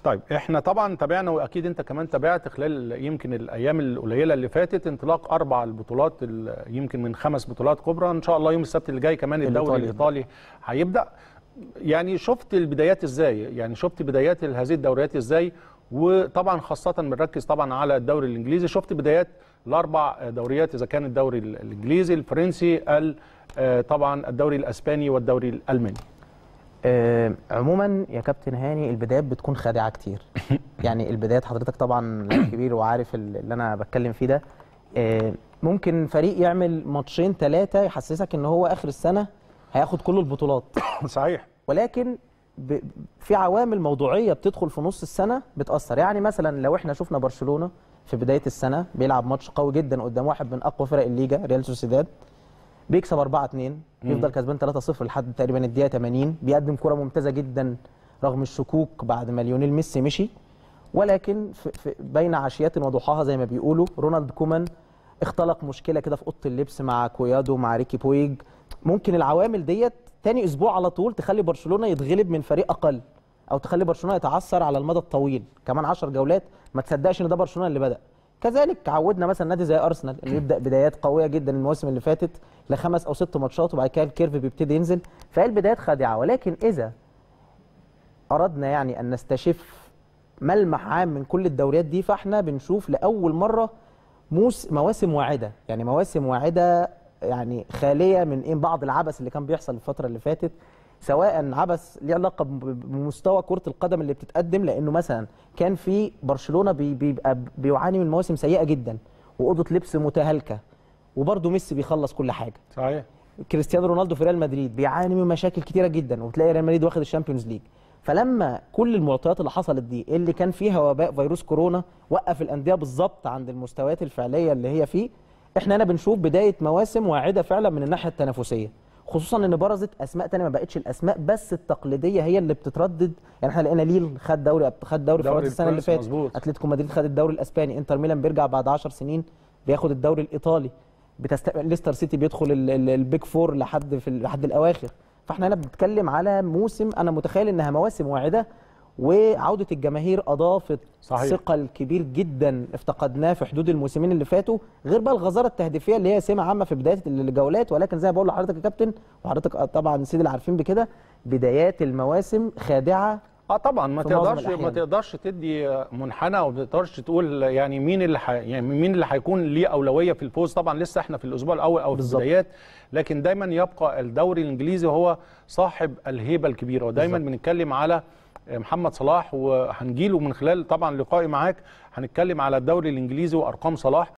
طيب احنا طبعا تابعنا واكيد انت كمان تابعت خلال يمكن الايام القليله اللي فاتت انطلاق اربع البطولات ال- يمكن من خمس بطولات كبرى ان شاء الله يوم السبت اللي جاي كمان الدوري الإيطالي. الايطالي هيبدا يعني شفت البدايات ازاي يعني شفت بدايات هذه الدوريات ازاي وطبعا خاصه بنركز طبعا على الدوري الانجليزي شفت بدايات الاربع دوريات اذا كان الدوري ال- الانجليزي الفرنسي ال- آه، طبعا الدوري الاسباني والدوري الالماني آه، عموما يا كابتن هاني البدايات بتكون خادعه كتير يعني البدايات حضرتك طبعا لاعب كبير وعارف ال- اللي انا بتكلم فيه ده آه، ممكن فريق يعمل ماتشين ثلاثه يحسسك ان هو اخر السنه هياخد كل البطولات صحيح ولكن ب... في عوامل موضوعيه بتدخل في نص السنه بتاثر يعني مثلا لو احنا شفنا برشلونه في بدايه السنه بيلعب ماتش قوي جدا قدام واحد من اقوى فرق الليجا ريال سوسيداد بيكسب 4 2 يفضل كسبان 3 0 لحد تقريبا الدقيقه 80 بيقدم كره ممتازه جدا رغم الشكوك بعد ما ليونيل ميسي مشي ولكن في في بين عشيات وضحاها زي ما بيقولوا رونالد كومان اختلق مشكله كده في اوضه اللبس مع كويادو مع ريكي بويج ممكن العوامل ديت تاني اسبوع على طول تخلي برشلونه يتغلب من فريق اقل او تخلي برشلونه يتعثر على المدى الطويل كمان 10 جولات ما تصدقش ان ده برشلونه اللي بدا كذلك عودنا مثلا نادي زي ارسنال اللي يبدا بدايات قويه جدا المواسم اللي فاتت لخمس او ست ماتشات وبعد كده الكيرف بيبتدي ينزل فهي البدايات خادعه ولكن اذا اردنا يعني ان نستشف ملمح عام من كل الدوريات دي فاحنا بنشوف لاول مره موس مواسم واعده يعني مواسم واعده يعني خاليه من ايه بعض العبث اللي كان بيحصل الفتره اللي فاتت سواء عبث ليه علاقه ب- بمستوى كره القدم اللي بتتقدم لانه مثلا كان في برشلونه بي- بيبقى بيعاني من مواسم سيئه جدا واوضه لبس متهالكه وبرضه ميسي بيخلص كل حاجه صحيح كريستيانو رونالدو في ريال مدريد بيعاني من مشاكل كتيره جدا وتلاقي ريال مدريد واخد الشامبيونز ليج فلما كل المعطيات اللي حصلت دي اللي كان فيها وباء فيروس كورونا وقف الانديه بالظبط عند المستويات الفعليه اللي هي فيه احنا هنا بنشوف بدايه مواسم واعده فعلا من الناحيه التنافسيه خصوصا ان برزت اسماء تانية ما بقتش الاسماء بس التقليديه هي اللي بتتردد يعني احنا لقينا ليل خد دوري خد دوري دوري فرنسا السنه اللي الفرنسي، فاتت مظبوط. اتلتيكو مدريد خد الدوري الاسباني انتر ميلان بيرجع بعد 10 سنين بياخد الدوري الايطالي بتست... ليستر سيتي بيدخل ال- ال- البيج فور لحد في ال- لحد الاواخر فاحنا هنا بنتكلم على موسم انا متخيل انها مواسم واعده وعوده الجماهير اضافت صحيح. ثقل كبير جدا افتقدناه في حدود الموسمين اللي فاتوا غير بقى الغزاره التهديفيه اللي هي سمه عامه في بدايه الجولات ولكن زي ما بقول لحضرتك يا كابتن وحضرتك طبعا سيدي اللي عارفين بكده بدايات المواسم خادعه اه طبعا ما في معظم تقدرش ما الأحيان. تقدرش تدي منحنى وما تقدرش تقول يعني مين اللي ح... يعني مين اللي هيكون ليه اولويه في الفوز طبعا لسه احنا في الاسبوع الاول او في بالظبط. البدايات لكن دايما يبقى الدوري الانجليزي هو صاحب الهيبه الكبيره ودايما بنتكلم على محمد صلاح وهنجيله من خلال طبعا لقائي معاك هنتكلم على الدوري الانجليزي وارقام صلاح